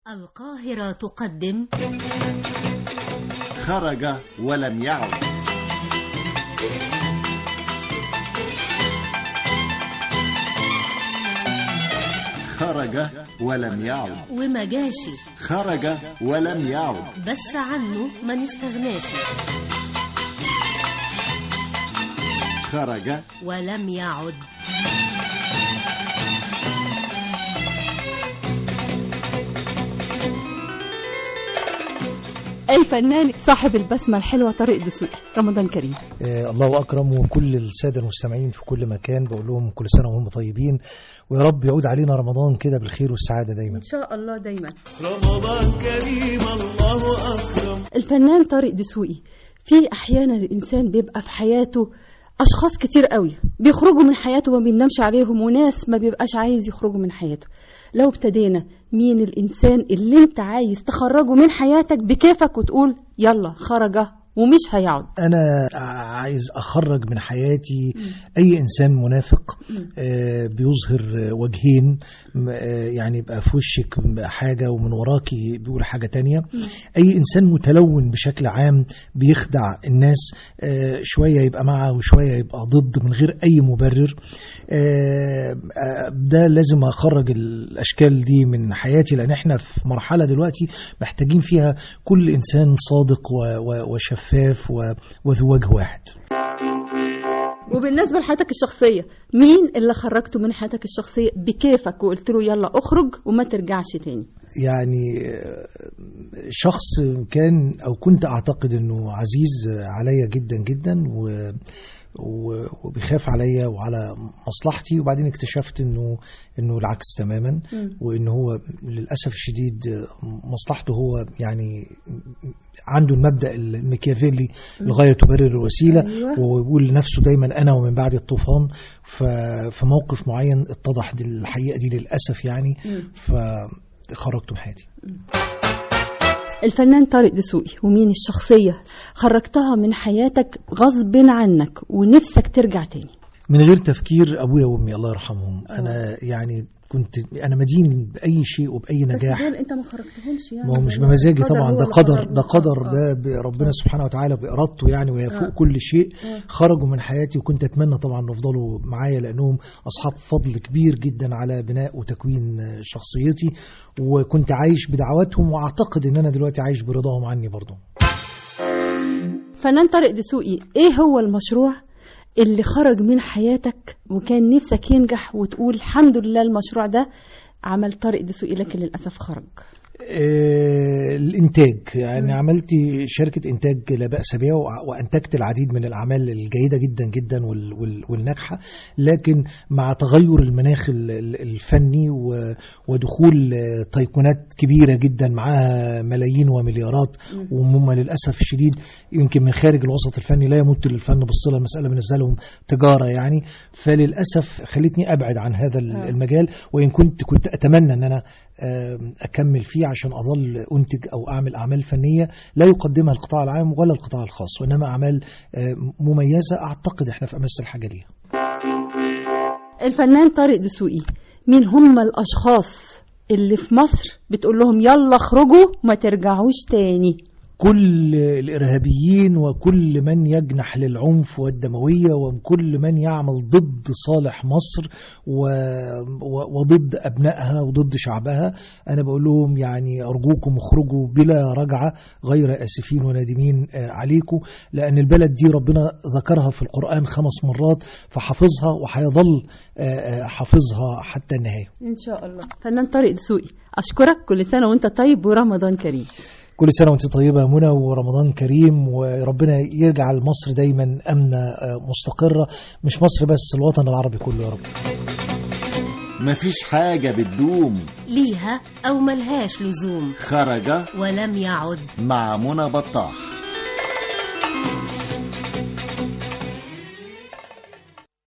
القاهرة تقدم خرج ولم يعد خرج ولم يعد ومجاشي خرج ولم يعد بس عنه ما نستغناش خرج ولم يعد الفنان صاحب البسمة الحلوة طارق دسوقي رمضان كريم آه، الله أكرم وكل السادة المستمعين في كل مكان بقول لهم كل سنة وهم طيبين ويا رب يعود علينا رمضان كده بالخير والسعادة دايما إن شاء الله دايما رمضان كريم الله أكرم الفنان طارق دسوقي في أحيانا الإنسان بيبقى في حياته أشخاص كتير قوي بيخرجوا من حياته وما بينامش عليهم وناس ما بيبقاش عايز يخرجوا من حياته لو ابتدينا مين الإنسان اللي انت عايز تخرجه من حياتك بكيفك وتقول يلا خرج ومش هيقعد أنا عايز أخرج من حياتي أي إنسان منافق آه، بيظهر آه، وجهين م- آه، يعني يبقى في وشك حاجة ومن وراكي بيقول حاجة تانية أي إنسان متلون بشكل عام بيخدع الناس آه، شوية يبقى معه وشوية يبقى ضد من غير أي مبرر آه، آه، ده لازم أخرج الأشكال دي من حياتي لأن احنا في مرحلة دلوقتي محتاجين فيها كل إنسان صادق و- و- وشفاف و- وذو وجه واحد وبالنسبة لحياتك الشخصية مين اللي خرجته من حياتك الشخصية بكيفك وقلت له يلا اخرج وما ترجعش تاني يعني آه، شخص كان او كنت اعتقد انه عزيز عليا جدا جدا و و- وبيخاف عليا وعلى مصلحتي وبعدين اكتشفت انه انه العكس تماما وان هو للاسف الشديد مصلحته هو يعني عنده المبدا الميكافيلي الغايه تبرر الوسيله أيوة. ويقول لنفسه دايما انا ومن بعد الطوفان ففي موقف معين اتضح دي الحقيقه دي للاسف يعني فخرجته من حياتي الفنان طارق دسوقي ومين الشخصية خرجتها من حياتك غصب عنك ونفسك ترجع تاني من غير تفكير ابويا وامي الله يرحمهم انا يعني كنت انا مدين باي شيء وباي نجاح انت ما خرجتهمش يعني ما هو مش بمزاجي القدر طبعا هو ده اللي قدر خرجهم. ده قدر آه. ده بربنا سبحانه وتعالى بارادته يعني وهي فوق آه. كل شيء آه. خرجوا من حياتي وكنت اتمنى طبعا إنه يفضلوا معايا لانهم اصحاب فضل كبير جدا على بناء وتكوين شخصيتي وكنت عايش بدعواتهم واعتقد ان انا دلوقتي عايش برضاهم عني برضه فنان طارق دسوقي ايه هو المشروع اللي خرج من حياتك وكان نفسك ينجح وتقول الحمد لله المشروع ده عمل طارق دسوقي لكن للأسف خرج آه، الانتاج يعني عملت شركه انتاج لا باس بها وع- وانتجت العديد من الاعمال الجيده جدا جدا وال- وال- والناجحه لكن مع تغير المناخ ال- ال- الفني و- ودخول آه، تيقونات كبيره جدا معاها ملايين ومليارات وهم للاسف الشديد يمكن من خارج الوسط الفني لا يمت للفن بالصله المساله بالنسبه لهم تجاره يعني فللاسف خلتني ابعد عن هذا ال- آه. المجال وان كنت كنت اتمنى ان انا آم، اكمل فيه عشان اظل انتج او اعمل اعمال فنيه لا يقدمها القطاع العام ولا القطاع الخاص وانما اعمال آم، مميزه اعتقد احنا في امس الحاجه ليها الفنان طارق دسوقي مين هم الأشخاص اللي في مصر بتقول لهم يلا اخرجوا ما ترجعوش تاني كل الارهابيين وكل من يجنح للعنف والدمويه وكل من يعمل ضد صالح مصر و... و... وضد ابنائها وضد شعبها انا بقول لهم يعني ارجوكم اخرجوا بلا رجعه غير اسفين ونادمين آه، عليكم لان البلد دي ربنا ذكرها في القران خمس مرات فحافظها وهيظل آه، آه، حافظها حتى النهايه ان شاء الله فنان طارق دسوقي اشكرك كل سنه وانت طيب ورمضان كريم كل سنة وانت طيبة يا منى ورمضان كريم وربنا يرجع لمصر دايما أمنة آه، مستقرة مش مصر بس الوطن العربي كله يا رب مفيش حاجة بتدوم ليها أو ملهاش لزوم خرج ولم يعد مع منى بطاح